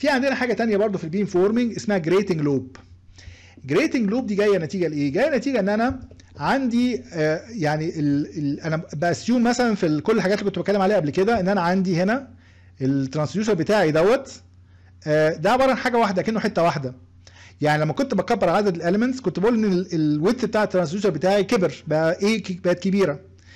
في عندنا حاجه تانية برضو في البيم فورمينج اسمها جريتنج لوب جريتنج لوب دي جايه نتيجه لايه جايه نتيجه ان انا عندي آه يعني ال ال انا باسيوم مثلا في كل الحاجات اللي كنت بتكلم عليها قبل كده ان انا عندي هنا الترانسديوسر بتاعي دوت آه ده عباره عن حاجه واحده كانه حته واحده يعني لما كنت بكبر عدد الاليمنتس كنت بقول ان الويت بتاع الترانسديوسر بتاعي كبر بقى ايه بقت كبيره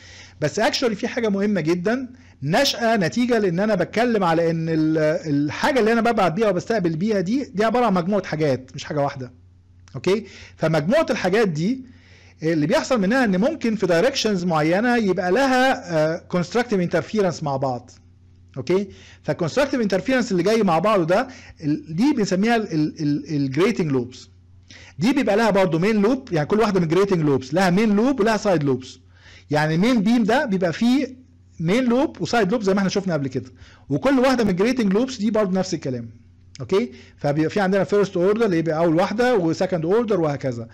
بس اكشولي في حاجه مهمه جدا نشأة نتيجة لان انا بتكلم على ان الحاجة اللي انا ببعت بيها وبستقبل بيها دي دي عبارة عن مجموعة حاجات مش حاجة واحدة اوكي فمجموعة الحاجات دي اللي بيحصل منها ان ممكن في دايركشنز معينة يبقى لها كونستراكتيف انترفيرنس مع بعض اوكي فالكونستراكتيف انترفيرنس اللي جاي مع بعضه ده دي بنسميها الجريتنج لوبس دي بيبقى لها برضه مين لوب يعني كل واحده من الجريتنج لوبس لها مين لوب ولها سايد لوبس يعني المين بيم ده بيبقى فيه مين لوب وسايد لوب زي ما احنا شفنا قبل كده وكل واحده من الجريتنج لوبس دي برضه نفس الكلام اوكي فبيبقى في عندنا فيرست اوردر اللي يبقى اول واحده وسكند اوردر وهكذا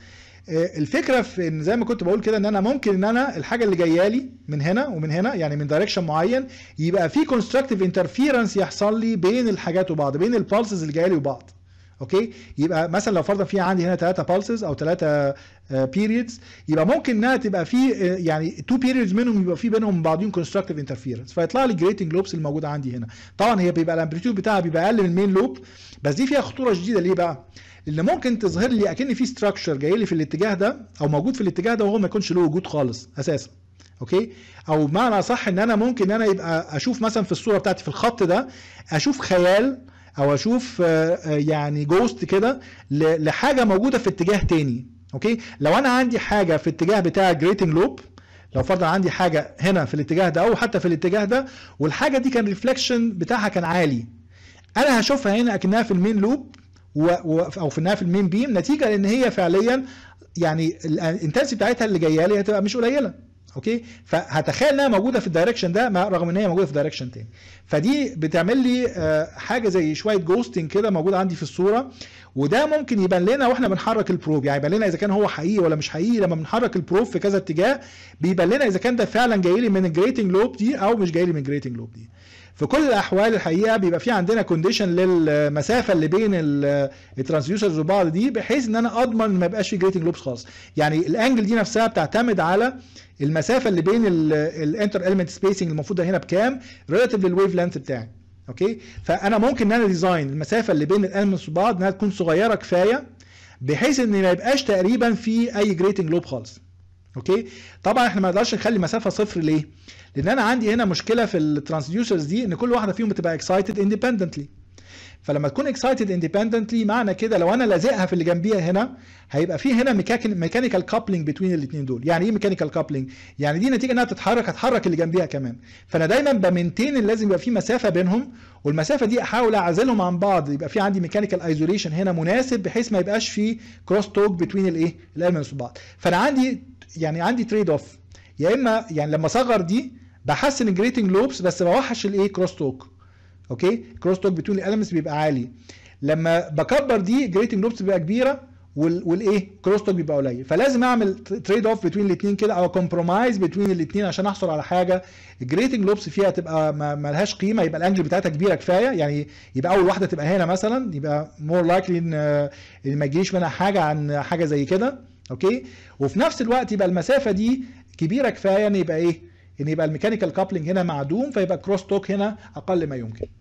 الفكره في ان زي ما كنت بقول كده ان انا ممكن ان انا الحاجه اللي جايه لي من هنا ومن هنا يعني من دايركشن معين يبقى في كونستراكتيف انترفيرنس يحصل لي بين الحاجات وبعض بين البالسز اللي جايه لي وبعض اوكي يبقى مثلا لو فرضا في عندي هنا ثلاثه بالسز او ثلاثه بيريدز يبقى ممكن انها تبقى في يعني تو بيريدز منهم يبقى في بينهم بعضهم كونستراكتيف انترفيرنس فيطلع لي جريتنج لوبس الموجوده عندي هنا طبعا هي بيبقى الامبليتيود بتاعها بيبقى اقل من المين لوب بس دي فيها خطوره شديده ليه بقى؟ لان ممكن تظهر لي اكن في ستراكشر جاي لي في الاتجاه ده او موجود في الاتجاه ده وهو ما يكونش له وجود خالص اساسا اوكي او بمعنى صح ان انا ممكن ان انا يبقى اشوف مثلا في الصوره بتاعتي في الخط ده اشوف خيال او اشوف يعني جوست كده لحاجه موجوده في اتجاه تاني اوكي لو انا عندي حاجه في اتجاه بتاع جريتنج لوب لو فرضا عندي حاجه هنا في الاتجاه ده او حتى في الاتجاه ده والحاجه دي كان ريفلكشن بتاعها كان عالي انا هشوفها هنا اكنها في المين لوب و... و... او في انها في المين بيم نتيجه لان هي فعليا يعني الانتنسي بتاعتها اللي جايه لي هتبقى مش قليله اوكي فهتخيل انها موجوده في الدايركشن ده رغم ان هي موجوده في دايركشن تاني فدي بتعمل لي حاجه زي شويه جوستنج كده موجود عندي في الصوره وده ممكن يبان لنا واحنا بنحرك البروب يعني يبان لنا اذا كان هو حقيقي ولا مش حقيقي لما بنحرك البروب في كذا اتجاه بيبان لنا اذا كان ده فعلا جاي لي من الجريتنج لوب دي او مش جاي لي من الجريتنج لوب دي في كل الاحوال الحقيقه بيبقى في عندنا كونديشن للمسافه اللي بين الترانسديوسرز وبعض دي بحيث ان انا اضمن ما يبقاش في جريتنج لوبس خالص يعني الانجل دي نفسها بتعتمد على المسافه اللي بين الانتر اليمنت سبيسنج المفروض هنا بكام ريلاتيف للويف لينث بتاعي اوكي فانا ممكن ان انا ديزاين المسافه اللي بين الاليمنتس وبعض انها تكون صغيره كفايه بحيث ان ما يبقاش تقريبا في اي جريتنج لوب خالص اوكي طبعا احنا ما نقدرش نخلي مسافه صفر ليه لان انا عندي هنا مشكله في الترانسديوسرز دي ان كل واحده فيهم بتبقى اكسايتد اندبندنتلي فلما تكون اكسايتد اندبندنتلي معنى كده لو انا لازقها في اللي جنبيها هنا هيبقى في هنا ميكانيكال كابلنج بين الاثنين دول يعني ايه ميكانيكال كابلنج يعني دي نتيجه انها تتحرك هتحرك اللي جنبيها كمان فانا دايما بمنتين ان لازم يبقى في مسافه بينهم والمسافه دي احاول اعزلهم عن بعض يبقى في عندي ميكانيكال ايزوليشن هنا مناسب بحيث ما يبقاش في كروس توك بين الايه الاليمنتس وبعض فانا عندي يعني عندي تريد اوف يا اما يعني لما اصغر دي بحسن الجريتنج لوبس بس بوحش الايه كروس توك اوكي كروس توك بتوين الاليمنتس بيبقى عالي لما بكبر دي جريتنج لوبس بيبقى كبيره والايه كروس توك بيبقى قليل فلازم اعمل تريد اوف بين الاثنين كده او كومبرومايز بين الاثنين عشان احصل على حاجه الجريتنج لوبس فيها تبقى ما لهاش قيمه يبقى الانجل بتاعتها كبيره كفايه يعني يبقى اول واحده تبقى هنا مثلا يبقى مور لايكلي ان ما يجيش منها حاجه عن حاجه زي كده اوكي وفي نفس الوقت يبقى المسافه دي كبيره كفايه ان يبقى ايه ان يبقى الميكانيكال كابلنج هنا معدوم فيبقى كروس توك هنا اقل ما يمكن